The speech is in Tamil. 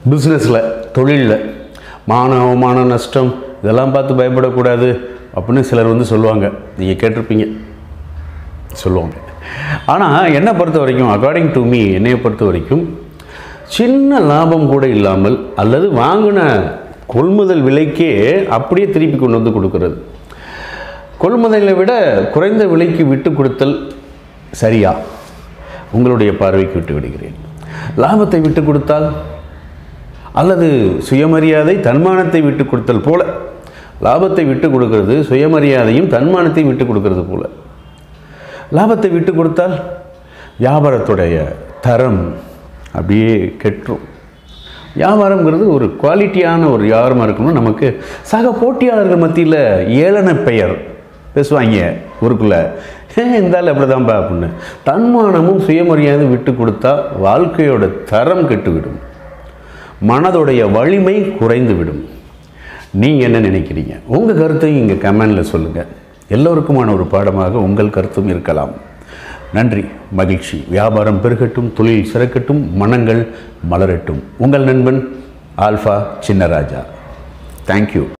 பிஸ்னஸில் தொழிலில் மான அவமான நஷ்டம் இதெல்லாம் பார்த்து பயப்படக்கூடாது அப்படின்னு சிலர் வந்து சொல்லுவாங்க நீங்கள் கேட்டிருப்பீங்க சொல்லுவாங்க ஆனால் என்னை பொறுத்த வரைக்கும் அக்கார்டிங் டு மீ என்னையை பொறுத்த வரைக்கும் சின்ன லாபம் கூட இல்லாமல் அல்லது வாங்கின கொள்முதல் விலைக்கே அப்படியே திருப்பி கொண்டு வந்து கொடுக்கறது கொள்முதலை விட குறைந்த விலைக்கு விட்டு கொடுத்தல் சரியா உங்களுடைய பார்வைக்கு விட்டு விடுகிறேன் லாபத்தை விட்டு கொடுத்தால் அல்லது சுயமரியாதை தன்மானத்தை விட்டு கொடுத்தல் போல லாபத்தை விட்டு கொடுக்கிறது சுயமரியாதையும் தன்மானத்தையும் விட்டு கொடுக்கிறது போல லாபத்தை விட்டு கொடுத்தால் வியாபாரத்துடைய தரம் அப்படியே கெட்டுரும் வியாபாரங்கிறது ஒரு குவாலிட்டியான ஒரு வியாபாரமாக இருக்கணும் நமக்கு சக போட்டியாளர்கள் மத்தியில் ஏளன பெயர் பேசுவாங்க ஊருக்குள்ளே இருந்தாலும் அப்படிதான்ப்பா அப்படின்னு தன்மானமும் சுயமரியாதையும் விட்டு கொடுத்தா வாழ்க்கையோட தரம் கெட்டுவிடும் மனதுடைய வலிமை குறைந்து விடும் நீங்கள் என்ன நினைக்கிறீங்க உங்கள் கருத்தையும் இங்கே கமெண்டில் சொல்லுங்கள் எல்லோருக்குமான ஒரு பாடமாக உங்கள் கருத்தும் இருக்கலாம் நன்றி மகிழ்ச்சி வியாபாரம் பெருகட்டும் தொழில் சிறக்கட்டும் மனங்கள் மலரட்டும் உங்கள் நண்பன் ஆல்ஃபா சின்னராஜா தேங்க்யூ